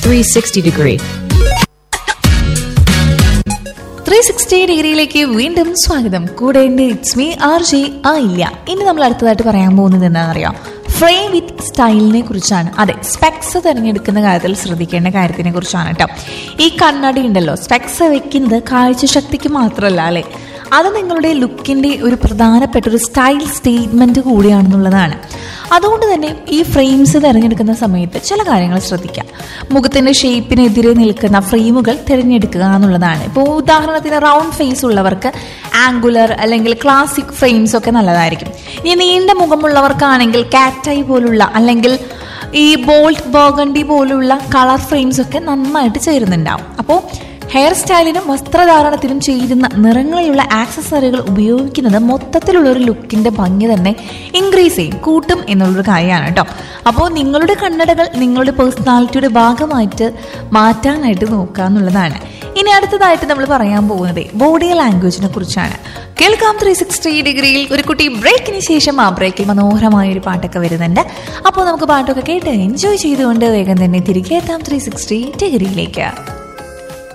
360 degree. Three sixty ഡിഗ്രിയിലേക്ക് വീണ്ടും സ്വാഗതം കൂടെ ഉണ്ട് ഇറ്റ്സ് മീ ആർ ജെ ആ ഇല്ല ഇനി നമ്മൾ അടുത്തതായിട്ട് പറയാൻ പോകുന്നത് എന്താണെന്നറിയാം ഫ്രെയിം വിത്ത് സ്റ്റൈലിനെ കുറിച്ചാണ് അതെ സ്പെക്സ് തിരഞ്ഞെടുക്കുന്ന കാര്യത്തിൽ ശ്രദ്ധിക്കേണ്ട കാര്യത്തിനെ കുറിച്ചാണ് കേട്ടോ ഈ കണ്ണാടി ഉണ്ടല്ലോ സ്പെക്സ് വെക്കുന്നത് കാഴ്ചശക്തിക്ക് മാത്രമല്ല അല്ലേ അത് നിങ്ങളുടെ ലുക്കിന്റെ ഒരു പ്രധാനപ്പെട്ട ഒരു സ്റ്റൈൽ സ്റ്റേറ്റ്മെന്റ് കൂടിയാണെന്നുള്ളതാണ് അതുകൊണ്ട് തന്നെ ഈ ഫ്രെയിംസ് തിരഞ്ഞെടുക്കുന്ന സമയത്ത് ചില കാര്യങ്ങൾ ശ്രദ്ധിക്കാം മുഖത്തിന്റെ ഷേപ്പിനെതിരെ നിൽക്കുന്ന ഫ്രെയിമുകൾ തിരഞ്ഞെടുക്കുക എന്നുള്ളതാണ് ഇപ്പോൾ ഉദാഹരണത്തിന് റൗണ്ട് ഫേസ് ഉള്ളവർക്ക് ആംഗുലർ അല്ലെങ്കിൽ ക്ലാസിക് ഫ്രെയിംസ് ഒക്കെ നല്ലതായിരിക്കും ഇനി നീണ്ട മുഖമുള്ളവർക്കാണെങ്കിൽ കാറ്റായി പോലുള്ള അല്ലെങ്കിൽ ഈ ബോൾട്ട് ബോഗണ്ടി പോലുള്ള കളർ ഫ്രെയിംസ് ഒക്കെ നന്നായിട്ട് ചേരുന്നുണ്ടാവും അപ്പോൾ ഹെയർ സ്റ്റൈലിനും വസ്ത്രധാരണത്തിനും ചേരുന്ന നിറങ്ങളിലുള്ള ആക്സസറികൾ ഉപയോഗിക്കുന്നത് മൊത്തത്തിലുള്ള ഒരു ലുക്കിന്റെ ഭംഗി തന്നെ ഇൻക്രീസ് ചെയ്യും കൂട്ടും എന്നുള്ളൊരു കാര്യമാണ് കേട്ടോ അപ്പോൾ നിങ്ങളുടെ കണ്ണടകൾ നിങ്ങളുടെ പേഴ്സണാലിറ്റിയുടെ ഭാഗമായിട്ട് മാറ്റാനായിട്ട് നോക്കുക എന്നുള്ളതാണ് ഇനി അടുത്തതായിട്ട് നമ്മൾ പറയാൻ പോകുന്നത് ബോഡി ലാംഗ്വേജിനെ കുറിച്ചാണ് കേൾക്കാം ത്രീ സിക്സ്റ്റി ഡിഗ്രിയിൽ ഒരു കുട്ടി ബ്രേക്കിന് ശേഷം ആ ബ്രേക്കിൽ മനോഹരമായ ഒരു പാട്ടൊക്കെ വരുന്നുണ്ട് അപ്പോൾ നമുക്ക് പാട്ടൊക്കെ കേട്ട് എൻജോയ് ചെയ്തുകൊണ്ട് വേഗം തന്നെ തിരികെ എത്താം ത്രീ സിക്സ്റ്റി ഡിഗ്രിയിലേക്ക്